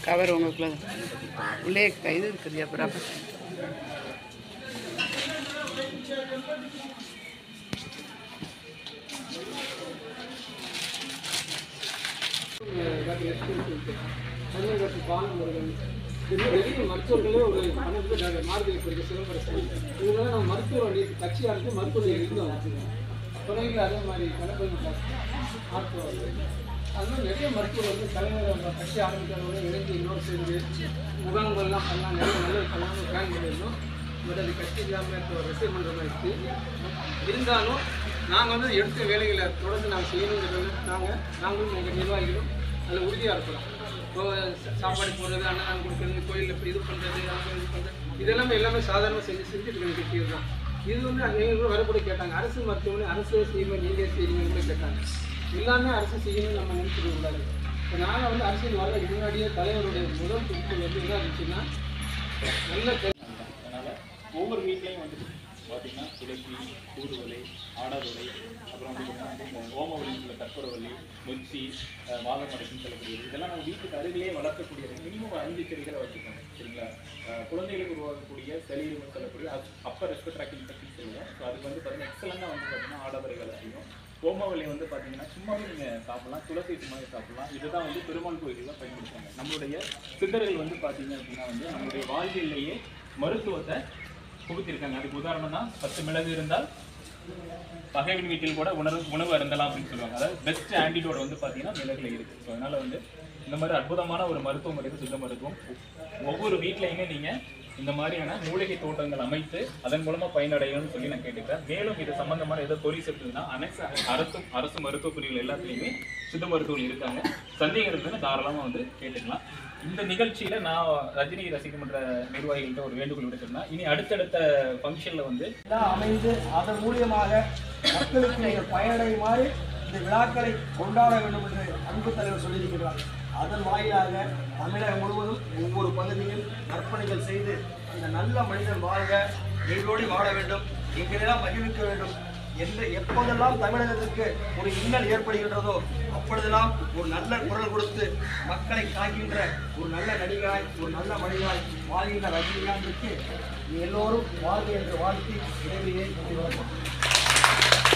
cover உங்களுக்குள்ள உள்ளே க- இது இருக்குதுயா ப்ராப்பர் தமிழகத்து பாலமுருகன் இது நிறைய மருத்துவர்களே ஒரு பன்னெண்டு பேர் மார்கழி பிடிக்க சிலம்பரசன் இவங்க நம்ம மருத்துவ வழி கட்சி ஆரம்பித்து மருத்துவ இருந்தோம் துறையில் அதே மாதிரி கணக்கு மருத்துவர் அது மாதிரி நிறைய மருத்துவர் வந்து தலைவர் கட்சி ஆரம்பிக்கிறவங்க இணைந்து இன்னொரு சேர்ந்து முகாம்கள்லாம் பண்ணலாம் நிறைய நல்ல பண்ணலாம் பிளான் பண்ணியிருந்தோம் பட் அது கட்சி இல்லாமல் ரிசைவ் பண்ணுற மாதிரி இருக்குது இருந்தாலும் நாங்கள் வந்து எடுத்த வேலைகளை தொடர்ந்து நாங்கள் செய்யணுங்கிறது நாங்கள் நாங்களும் எங்கள் நிர்வாகிகளும் அதில் உறுதியாக இருக்கிறோம் இப்போ சா- சாப்பாடு போடுறது அன்னதானம் கொடுக்குறது கோயிலில் இப்போ இது பண்ணுறது அங்கே இது பண்ணுறது இதெல்லாமே எல்லாமே சாதாரணமாக செஞ்சு செஞ்சுட்டு இருக்க கட்சிகள் தான் இது வந்து எங்களுக்கு கூட வரக்கூடிய கேட்டாங்க அரசு மருத்துவமனை அரசே செய்யுங்க நீங்கள் செய்யுங்கன்னு கூட கேட்டாங்க எல்லாமே அரசு செய்யணும்னு நம்ம நினைச்சிட்டு கூடாது இப்போ நாங்கள் வந்து அரசியல் வர்றதுக்கு முன்னாடியே தலைவருடைய முதல் குறிப்பு வந்து என்ன இருந்துச்சுன்னா நல்ல தெ- அதனால் ஒவ்வொரு வீட்லேயும் வந்து பார்த்தீங்கன்னா துளசி தூதுவளை ஆடாதுளை அப்புறம் வந்து பார்த்தீங்கன்னா இந்த ஓமவழி உள்ள கற்பூரவள்ளி நொச்சி அஹ், வாதமடைக்குன்னு சொல்லக்கூடியது இதெல்லாம் நம்ம வீட்டுக்கு அருகிலேயே வளர்க்கக்கூடியது மினிமம் ஐந்து செடிகளை வச்சுக்கோங்க சரிங்களா அஹ், குழந்தைகளுக்கு உருவாக்கக்கூடிய சளின்னு சொல்லக்கூடிய அப்பர் ரெஸ்பிரேட்டரி இன்ஃபெக்ஷன் சொல்லுவோம் ஸோ அதுக்கு வந்து பார்த்தீங்கன்னா எக்ஸலண்டாக வந்து பார்த்தீங்கன்னா ஆடாதுளை வேலை செய்யும் ஓமவல்லி வந்து பார்த்தீங்கன்னா சும்மாவே நீங்கள் சாப்பிடலாம் துளசி சும்மாவே சாப்பிடலாம் இதுதான் வந்து பெருமாள் கோயிலில் பயன்படுத்துவாங்க நம்மளுடைய சித்தர்கள் வந்து பார்த்தீங்க அப்படின்னா வந்து நம்மளுடைய வாழ்வியல்லையே மருத்துவத்தை புகுத்திருக்காங்க அதுக்கு உதாரணம் தான் பத்து மிளகு இருந்தால் பகைவன் வீட்டில் கூட உணவு உணவு அருந்தலாம் அப்படின்னு சொல்லுவாங்க அதாவது பெஸ்ட் ஆன்டிடோட் வந்து பார்த்தீங்கன்னா மிளகுல இருக்கு ஸோ அதனால வந்து இந்த மாதிரி அற்புதமான ஒரு மருத்துவ முறை சித்த மருத்துவம் ஒவ்வொரு வீட்லையுமே நீங்க இந்த மாதிரியான மூலிகை தோட்டங்கள் அமைத்து அதன் மூலமா பயனடையணும்னு சொல்லி நான் கேட்டுக்கிறேன் மேலும் இது சம்பந்தமான ஏதோ கொரிஸ் இருக்குதுன்னா அனைத்து அரசு அரசு மருத்துவ பிரிவுகள் எல்லாத்துலேயுமே சித்த மருத்துவர்கள் இருக்காங்க சந்தேகம் இருக்குதுன்னு தாராளமா வந்து கேட்டுக்கலாம் இந்த நிகழ்ச்சியில நான் ரஜினி ரசிகமன்ற நிர்வாகிகள்கிட்ட ஒரு வேண்டுகோள் விடுக்கிறேன்னா இனி அடுத்தடுத்த ஃபங்க்ஷன்ல வந்து எல்லாம் அமைந்து அதன் மூலியமாக மக்களுக்கு நீங்கள் பயனடையுமாறு இந்த விழாக்களை கொண்டாட வேண்டும் என்று அன்பு தலைவர் சொல்லியிருக்கிறார் அதன் வாயிலாக தமிழகம் முழுவதும் ஒவ்வொரு பகுதியில் நற்பணிகள் செய்து இந்த நல்ல மனிதன் வாழ்க எங்களோடு வாழ வேண்டும் எங்களெல்லாம் மகிழ்விக்க வேண்டும் எந்த எப்போதெல்லாம் தமிழகத்திற்கு ஒரு இன்னல் ஏற்படுகின்றதோ அப்பொழுதெல்லாம் ஒரு நல்ல குரல் கொடுத்து மக்களை காக்கின்ற ஒரு நல்ல நடிகராய் ஒரு நல்ல மனிதராய் வாழ்கின்ற ரஜினிகாந்திற்கு எல்லோரும் வாழ்க என்று வாழ்த்தி இடைவெளியை கொண்டு வரலாம்